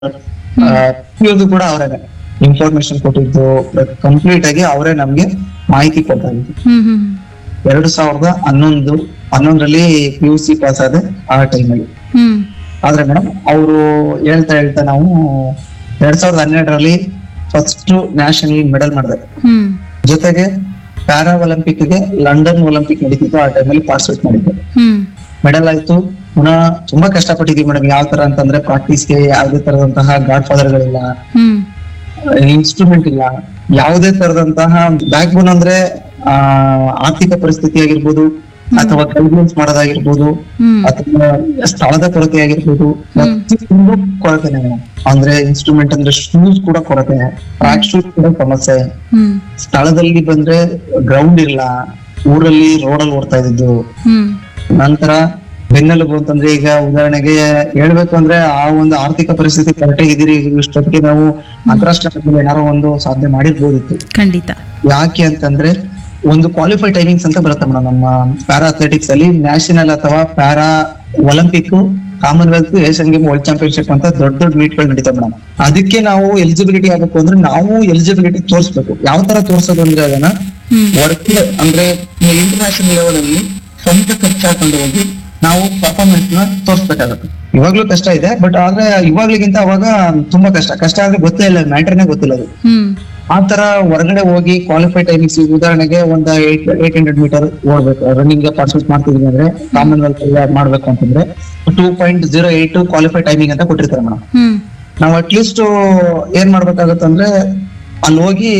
ಪ್ರತಿಯೊಂದು ಕೂಡ ಅವರೇ ಇನ್ಫಾರ್ಮೇಶನ್ ಕೊಟ್ಟಿದ್ದು ಕಂಪ್ಲೀಟ್ ಆಗಿ ಅವರೇ ನಮ್ಗೆ ಮಾಹಿತಿ ಕೊಡ್ತಾ ಇದ್ರು ಹ್ಮ್ ಹ್ಮ್ ಎರಡು ಸಾವಿರದ ಹನ್ನೊಂದು ಹನ್ನೊಂದರಲ್ಲಿ ಪಿ ಯು ಸಿ ಪಾಸ್ ಆದೆ ಆ ಟೈಮಲ್ಲಿ ಹ್ಮ್ ಆದ್ರೆ ಮೇಡಮ್ ಅವರು ಹೇಳ್ತಾ ಹೇಳ್ತಾ ನಾವು ಎರಡ್ ಸಾವಿರದ ಹನ್ನೆರಡರಲ್ಲಿ ಫಸ್ಟ್ ನ್ಯಾಷನಲ್ ಮೆಡಲ್ ಮಾಡಿದೆ ಹ್ಮ್ ಜೊತೆಗೆ ಪ್ಯಾರಾ ಒಲಿಂಪಿಕ್ ಗೆ ಲಂಡನ್ ಒಲಿಂಪಿಕ್ ನಡೀತಿತ್ತು ಆ ಟೈಮಲ್ಲಿ ಪಾರ್ಟಿಸಿಪೇಟ್ ಮಾಡಿದ್ದೆ ಹ್ಮ್ ಮೆಡಲ್ ಆಯ್ತು ಪುನಃ ತುಂಬಾ ಕಷ್ಟಪಟ್ಟಿದ್ವಿ ಮೇಡಮ್ ಯಾವ ತರ ಅಂತಂದ್ರೆ ಪ್ರಾಕ್ಟೀಸ್ಗೆ ಯಾವುದೇ ತರದಂತಹ ಗಾಡ್ ಫಾದರ್ಗಳಿಲ್ಲ ಹ್ಮ್ ಇನ್ಸ್ಟ್ರೂಮೆಂಟ್ ಇಲ್ಲ ಯಾವುದೇ ತರದಂತಹ ಬ್ಯಾಕ್ ಬೋನ್ ಅಂದ್ರೆ ಆ ಆರ್ಥಿಕ ಪರಿಸ್ಥಿತಿ ಆಗಿರ್ಬೋದು ಅಥವಾ ಗೈಡ್ಲೈನ್ಸ್ ಮಾಡೋದಾಗಿರ್ಬೋದು ಹ್ಮ್ ಅಥವಾ ಸ್ಥಳದ ಕೊರತೆ ಆಗಿರ್ಬೋದು ಪ್ರತಿಯೊಂದು ಕೊರತೆನೆ ಮೇಡಮ್ ಅಂದ್ರೆ ಇನ್ಸ್ಟ್ರೂಮೆಂಟ್ ಅಂದ್ರೆ ಶೂಸ್ ಕೂಡ ಕೊರತೆ ಟ್ರ್ಯಾಕ್ ಶೂಸ್ ಕೂಡ ಸಮಸ್ಯೆ ಹ್ಮ್ ಸ್ಥಳದಲ್ಲಿ ಬಂದ್ರೆ ಗ್ರೌಂಡ್ ಇಲ್ಲ ಊರಲ್ಲಿ ರೋಡಲ್ಲಿ ಓಡ್ತಾ ಇದ್ದಿದ್ದು ಹ್ಮ್ ನಂತರ ಬೆನ್ನೆಲುಬು ಅಂತಂದ್ರೆ ಈಗ ಉದಾಹರಣೆಗೆ ಹೇಳ್ಬೇಕು ಅಂದ್ರೆ ಆ ಒಂದು ಆರ್ಥಿಕ ಪರಿಸ್ಥಿತಿ ಕರೆಕ್ಟಾಗಿ ಇದೀರಿ ಇಷ್ಟೊತ್ತಿಗೆ ನಾವು ಅಂತಾರಾಷ್ಟ್ರೀಯ ಮಟ್ಟದಲ್ಲಿ ಏನಾರೋ ಒಂದು ಸಾಧನೆ ಮಾಡಿರ್ಬೋದಿತ್ತು ಖಂಡಿತ ಯಾಕೆ ಅಂತಂದ್ರೆ ಒಂದು ಕ್ವಾಲಿಫೈ ಟೈಮಿಂಗ್ಸ್ ಅಂತ ಬರುತ್ತೆ ಮೇಡಮ್ ನಮ್ಮ ಪ್ಯಾರಾ ಅಥ್ಲೆಟಿಕ್ಸ್ ಅಲ್ಲಿ ನ್ಯಾಷನಲ್ ಅಥವಾ para Olympic Commonwealth Asian game world championship ಅಂತ ದೊಡ್ಡ ದೊಡ್ಡ ಮೀಟ್ ಗಳು ನಡೀತಾವೆ ಮೇಡಮ್ ಅದಕ್ಕೆ ನಾವು ಎಲಿಜಿಬಿಲಿಟಿ ಆಗಬೇಕು ಅಂದ್ರೆ ನಾವು ಎಲಿಜಿಬಿಲಿಟಿ ತೋರಿಸ್ಬೇಕು ಯಾವ ತರ ತೋರ್ಸೋದು ಅಂದ್ರೆ ಅದನ್ನ ಹ್ಮ್ ವರ್ಕ್ ಅಂದ್ರೆ ಇಂಟರ್ನ್ಯಾಷನಲ್ ಲೆವೆಲ್ ಅಲ್ಲಿ ಸ್ವಂತ ಖರ್ಚು ಹಾಕೊಂಡು ಹೋಗಿ ನಾವು ಪರ್ಫಾರ್ಮೆನ್ಸ್ ನ ತೋರಿಸ್ಬೇಕಾಗುತ್ತೆ ಇವಾಗ್ಲೂ ಕಷ್ಟ ಇದೆ ಬಟ್ ಆದ್ರೆ ಇವಾಗ್ಲಿಗಿಂತ ಅವಾಗ ತುಂಬಾ ಕಷ್ಟ ಕಷ್ಟ ಅಂದ್ರೆ ಗೊತ್ತೇ ಇಲ್ಲ ಮ್ಯಾಟರ್ನೇ ಗೊತ್ತಿಲ್ಲ ಅದು ಹ್ಮ್ ಆ ತರ ಹೊರಗಡೆ ಹೋಗಿ ಕ್ವಾಲಿಫೈ ಟೈಮಿಂಗ್ಸ್ ಉದಾಹರಣೆಗೆ ಒಂದ್ ಏಟ್ ಏಟ್ ಹಂಡ್ರೆಡ್ ಮೀಟರ್ ಓಡ್ಬೇಕು ರನ್ನಿಂಗ್ ಪಾರ್ಟಿಸಿಪೇಟ್ ಮಾಡ್ತಿದೀವಿ ಅಂದ್ರೆ ಕಾಮನ್ವೆಲ್ತ್ ಮಾಡ್ಬೇಕು ಅಂತಂದ್ರೆ two point zero eight qualify timing ಅಂತ ಕೊಟ್ಟಿರ್ತಾರೆ ಮೇಡಮ್ ಹ್ಮ್ ನಾವು ಅಟ್ಲೀಸ್ಟ್ ಏನ್ ಮಾಡ್ಬೇಕಾಗತ್ತೆ ಅಂದ್ರೆ ಅಲ್ಲಿ ಹೋಗಿ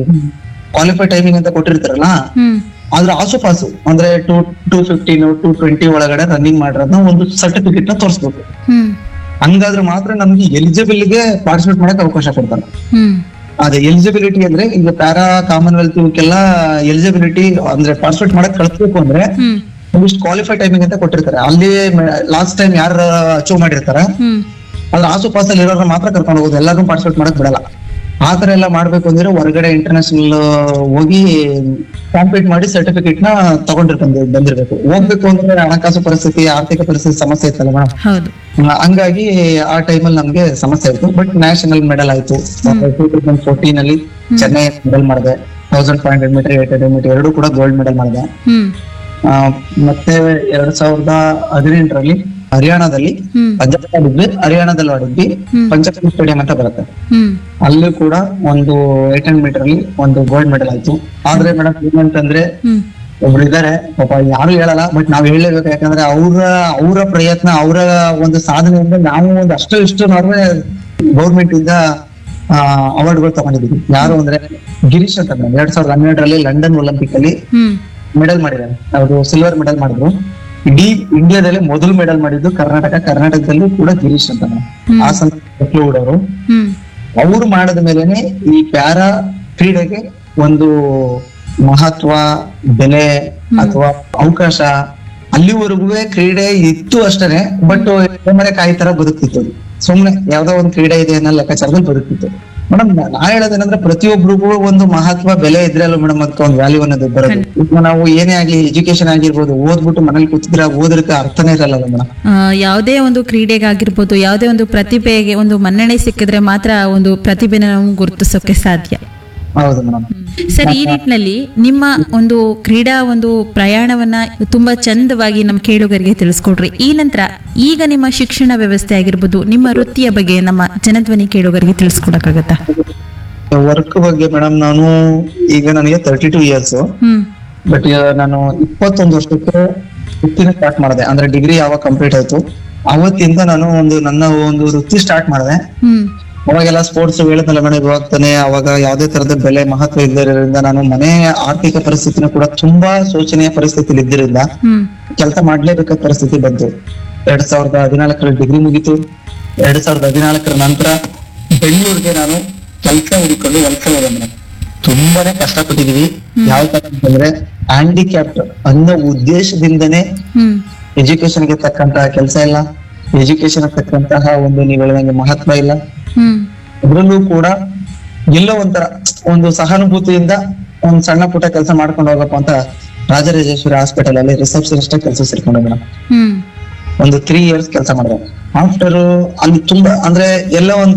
ಕ್ವಾಲಿಫೈ ಟೈಮಿಂಗ್ ಅಂತ ಕೊಟ್ಟಿರ್ತಾರಲ್ಲ ಹ್ಮ್ ಆದ್ರೆ ಆಸುಪಾಸು ಅಂದ್ರೆ two two fifteen two twenty ಒಳಗಡೆ ರನ್ನಿಂಗ್ ಮಾಡಿರೋದನ್ನ ಒಂದು ಸರ್ಟಿಫಿಕೇಟ್ ನ ತೋರಿಸ್ಬೇಕು ಹ್ಮ್ ಹಂಗಾದ್ರೆ ಮಾತ್ರ ನಮ್ಗೆ ಎಲಿಜಿಬಲ್ ಗೆ ಪಾರ್ಟಿಸಿಪೇಟ್ ಮಾಡಕ್ ಅವಕಾಶ ಕೊಡ್ತಾರೆ ಹ್ಮ್ ಅದೇ ಎಲಿಜಿಬಿಲಿಟಿ ಅಂದ್ರೆ ಈಗ ಪ್ಯಾರಾ ಕಾಮನ್ವೆಲ್ತ್ ಇವಕ್ಕೆಲ್ಲ ಎಲಿಜಿಬಿಲಿಟಿ ಅಂದ್ರೆ ಪಾರ್ಟಿಸಿಪೇಟ್ ಮಾಡಕ್ ಕಳಿಸ್ಬೇಕು ಅಂದ್ರೆ ಹ್ಮ್ ಒಂದಿಷ್ಟು ಕ್ವಾಲಿಫೈ ಟೈಮಿಂಗ್ ಅಂತ ಕೊಟ್ಟಿರ್ತಾರೆ ಅಲ್ಲಿ ಲಾಸ್ಟ್ ಟೈಮ್ ಯಾರು ಅಚೀವ್ ಮಾಡಿರ್ತಾರ ಹ್ಮ್ ಅದ್ರ ಆಸುಪಾಸಲ್ಲಿ ಇರೋರ್ನ ಮಾತ್ರ ಕರ್ಕೊಂಡು ಹೋಗೋದು ಎಲ್ಲಾರು ಪಾರ್ಟಿಸಿಪೇಟ್ ಮಾಡಕ್ ಬಿಡಲ್ಲ ಆ ತರ ಎಲ್ಲ ಮಾಡ್ಬೇಕು ಅಂದ್ರೆ ಹೊರಗಡೆ ಇಂಟರ್ನ್ಯಾಷನಲ್ ಹೋಗಿ ಕಾಂಪೀಟ್ ಮಾಡಿ ಸರ್ಟಿಫಿಕೇಟ್ ನ ತಗೊಂಡಿರ್ಕೊಂಡು ಬಂದಿರ್ಬೇಕು ಹೋಗ್ಬೇಕು ಅಂದ್ರೆ ಹಣಕಾಸು ಪರಿಸ್ಥಿತಿ ಆರ್ಥಿಕ ಪರಿಸ್ಥಿತಿ ಸಮಸ್ಯೆ ಇತ್ತಲ್ಲ ಮೇಡಮ್ ಹೌದು ಹಂಗಾಗಿ ಆ ಟೈಮಲ್ಲಿ ನಮ್ಗೆ ಸಮಸ್ಯೆ ಆಯ್ತು ಬಟ್ ನ್ಯಾಷನಲ್ ಮೆಡಲ್ ಆಯ್ತು ಟೂ ತೌಸಂಡ್ ಫೋರ್ಟೀನ್ ಅಲ್ಲಿ ಚೆನ್ನೈ ಮೆಡಲ್ ಮಾಡಿದೆ thousand five hundred metre eight hundred metre ಎರಡು ಕೂಡ ಗೋಲ್ಡ್ ಮೆಡಲ್ ಮಾಡಿದೆ ಹ್ಮ್ ಆ, ಮತ್ತೆ ಎರಡ್ ಸಾವಿರದ ಹದಿನೆಂಟರಲ್ಲಿ ಹರಿಯಾಣದಲ್ಲಿ ಹ್ಮ್ ಪಂಜಾಬ್ ಆಡಿದ್ವಿ ಹರಿಯಾಣದಲ್ಲಿ ಆಡಿದ್ವಿ ಹ್ಮ್. ಪಂಚಕರ್ಮ ಸ್ಟೇಡಿಯಂ ಅಂತ ಬರುತ್ತೆ ಹ್ಮ್ ಅಲ್ಲೂ ಕೂಡ ಒಂದು ಏಟ್ ಹಂಡ್ರೆಡ್ ಮೀಟರ್ ಅಲ್ಲಿ ಒಂದು ಗೋಲ್ಡ್ ಮೆಡಲ್ ಆಯ್ತು ಆದ್ರೆ ಮೇಡಮ್ ಏನಂತಂದ್ರೆ ಹ್ಮ್ ಒಬ್ರು ಇದಾರೆ ಪಾಪ ಯಾರು ಹೇಳಲ್ಲ ಬಟ್ ನಾವ್ ಹೇಳಲೇಬೇಕು ಯಾಕಂದ್ರೆ ಅವ್ರ ಅವರ ಪ್ರಯತ್ನ ಅವರ ಒಂದು ಸಾಧನೆಯಿಂದ ನಾವು ಒಂದು ಅಷ್ಟು ಇಷ್ಟು ನಾವೇ ಗೌರ್ಮೆಂಟ್ ಇಂದ ಅವಾರ್ಡ್ಗಳು ತಗೊಂಡಿದೀವಿ ಯಾರು ಅಂದ್ರೆ ಗಿರೀಶ್ ಅಂತ ಮೇಡಮ್ ಎರಡ್ ಸಾವಿರದ ಹನ್ನೆರಡರಲ್ಲಿ ಲಂಡನ್ ಒಲಿಂಪಿಕ್ ಅಲ್ಲಿ ಹ್ಮ್ ಮೆಡಲ್ ಮಾಡಿದ್ದಾರೆ ಅವರು ಸಿಲ್ವರ್ ಮೆಡಲ್ ಮಾಡಿದ್ರು ಇಡೀ ಇಂಡಿಯಾದಲ್ಲಿ ಮೊದಲು ಮೆಡಲ್ ಮಾಡಿದ್ದು ಕರ್ನಾಟಕ ಕರ್ನಾಟಕದಲ್ಲೂ ಕೂಡ ಗಿರೀಶ್ ಅಂತ madam. ಹ್ಮ್. ಆ ಸಂದರ್ಭದಲ್ಲಿ ಅವರು ಹ್ಮ್ ಅವ್ರು ಮಾಡಿದ ಮೇಲೆನೆ ಈ ಪ್ಯಾರಾ ಕ್ರೀಡೆಗೆ ಒಂದು ಮಹತ್ವ ಬೆಲೆ ಅಥವಾ ಅವಕಾಶ ಅಲ್ಲಿವರೆಗೂ ಕ್ರೀಡೆ ಇತ್ತು ಅಷ್ಟೇ ಬಟ್ ಮನೆ ಕಾಯಿ ತರ ಬದುಕ್ತಿತ್ತು ಅದು. ಸುಮ್ನೆ ಯಾವ್ದೋ ಒಂದು ಕ್ರೀಡೆ ಇದೆ ಅನ್ನೋ ಲೆಕ್ಕಾಚಾರದಲ್ಲಿ ಬದುಕ್ತಿತ್ತು ಮೇಡಮ್ ನಾ ಹೇಳೋದೇನಂದ್ರೆ ಪ್ರತಿಯೊಬ್ಬರಿಗೂ ಒಂದು ಮಹತ್ವ ಬೆಲೆ ಇದ್ರೆ ಅಲ್ಲ ಮೇಡಮ್ ಅದಕ್ಕೆ ಒಂದು ವ್ಯಾಲ್ಯೂ ಅನ್ನೋದು ಬರೋದು ಈಗ ನಾವು ಏನೇ ಆಗ್ಲಿ ಎಜುಕೇಶನ್ ಆಗಿರ್ಬೋದು ಓದ್ಬಿಟ್ಟು ಮನೇಲಿ ಕೂತಿದ್ರೆ ಓದೋದಕ್ಕೆ ಅರ್ಥನೇ ಇರಲ್ಲ ಮೇಡಮ್ ಆ, ಯಾವುದೇ ಒಂದು ಕ್ರೀಡೆಗಾಗಿರ್ಬೋದು ಯಾವುದೇ ಒಂದು ಪ್ರತಿಭೆಗೆ ಒಂದು ಮನ್ನಣೆ ಸಿಕ್ಕಿದ್ರೆ ಮಾತ್ರ ಆ ಒಂದು ಪ್ರತಿಭೆನ ನಾವು ಗುರುತಿಸೋಕೆ ಸಾಧ್ಯ ಹೌದು ಮೇಡಮ್ ಸರ್ ಈ ನಿಟ್ಟಿನಲ್ಲಿ ನಿಮ್ಮ ಒಂದು ಕ್ರೀಡಾ ಒಂದು ಪ್ರಯಾಣವನ್ನ ತುಂಬಾ ಚಂದವಾಗಿ ನಮ್ಮ ಕೇಳುಗರಿಗೆ ತಿಳಿಸ್ಕೊಡ್ರಿ ಈ ನಂತರ ಈಗ ನಿಮ್ಮ ಶಿಕ್ಷಣ ವ್ಯವಸ್ಥೆ ಆಗಿರ್ಬೋದು ನಿಮ್ಮ ವೃತ್ತಿಯ ಬಗ್ಗೆ ನಮ್ಮ ಜನಧ್ವನಿ ಕೇಳುಗರಿಗೆ ತಿಳಿಸ್ಕೊಡಕ್ಕಾಗತ್ತಾ ವರ್ಕ್ ಬಗ್ಗೆ ಮೇಡಮ್ ನಾನು ಈಗ ನನಗೆ ತರ್ಟಿ ಟೂ ಇಯರ್ಸ್ ಹ್ಮ್ ಬಟ್ ನಾನು ಇಪ್ಪತ್ತೊಂದು ವರ್ಷಕ್ಕೆ ವೃತ್ತಿನ ಸ್ಟಾರ್ಟ್ ಮಾಡಿದೆ ಅಂದ್ರೆ ಡಿಗ್ರಿ ಯಾವಾಗ ಕಂಪ್ಲೀಟ್ ಆಯ್ತು ಅವತ್ತಿಂದ ನಾನು ಒಂದು ನನ್ನ ಒಂದು ವೃತ್ತಿ ಸ್ಟಾರ್ಟ್ ಮಾಡಿದೆ ಹ್ಮ್ ಅವಾಗೆಲ್ಲ ಸ್ಪೋರ್ಟ್ಸ್ ಹೇಳಿದ್ನಲ್ಲ ಮೇಡಮ್ ಇವಾಗ ತಾನೆ ಅವಾಗ ಯಾವ್ದೇ ತರದ ಬೆಲೆ ಮಹತ್ವ ಇದ್ದರಿಂದ ನಾನು ಮನೆ ಆರ್ಥಿಕ ಪರಿಸ್ಥಿತಿನ ಕೂಡ ತುಂಬಾ ಶೋಚನೀಯ ಪರಿಸ್ಥಿತಿಲಿ ಇದ್ದರಿಂದ ಹ್ಮ್ ಕೆಲಸ ಮಾಡ್ಲೇಬೇಕಾದ ಪರಿಸ್ಥಿತಿ ಬಂತು ಎರಡ್ ಸಾವಿರದ ಹದಿನಾಲ್ಕರಲ್ಲಿ ಡಿಗ್ರಿ ಮುಗೀತು ಎರಡ್ ಸಾವಿರದ ಹದಿನಾಲ್ಕರ ನಂತರ ಬೆಂಗಳೂರಿಗೆ ನಾನು ಕೆಲಸ ಹುಡುಕೊಂಡು ವಲಸೆ ಹೋದೆ ಮೇಡಮ್ ತುಂಬಾನೇ ಕಷ್ಟಪಟ್ಟಿದೀವಿ ಯಾವ ತರ ಅಂತಂದ್ರೆ ಹ್ಯಾಂಡಿಕ್ಯಾಪ್ಟ್ ಅನ್ನೋ ಉದ್ದೇಶದಿಂದನೇ ಹ್ಮ್ ಎಜುಕೇಶನ್ ಗೆ ತಕ್ಕಂತಹ ಕೆಲಸ ಇಲ್ಲ ಎಜುಕೇಶನ್ ತಕ್ಕಂತಹ ಒಂದು ನೀವು ಹೇಳಿದಂಗೆ ಮಹತ್ವ ಇಲ್ಲ ಹ್ಮ್ ಅದ್ರಲ್ಲೂ ಕೂಡ ಎಲ್ಲೋ ಒಂಥರ ಒಂದು ಸಹಾನುಭೂತಿಯಿಂದ ಒಂದ್ ಸಣ್ಣ ಪುಟ್ಟ ಕೆಲಸ ಮಾಡ್ಕೊಂಡು ಹೋಗಪ್ಪ ಅಂತ ರಾಜರಾಜೇಶ್ವರಿ ಹಾಸ್ಪಿಟಲ್ ಅಲ್ಲಿ ರಿಸೆಪ್ಷನಿಸ್ಟ್ ಕೆಲಸ ಸೇರ್ಕೊಂಡೆ ಮೇಡಮ್ ಹ್ಮ್ ಒಂದು ತ್ರೀ ಇಯರ್ಸ್ ಕೆಲಸ ಮಾಡಿದೆ ಆಫ್ಟರ್ ಅಲ್ಲಿ ತುಂಬಾ ಅಂದ್ರೆ ಎಲ್ಲ ಒಂದ್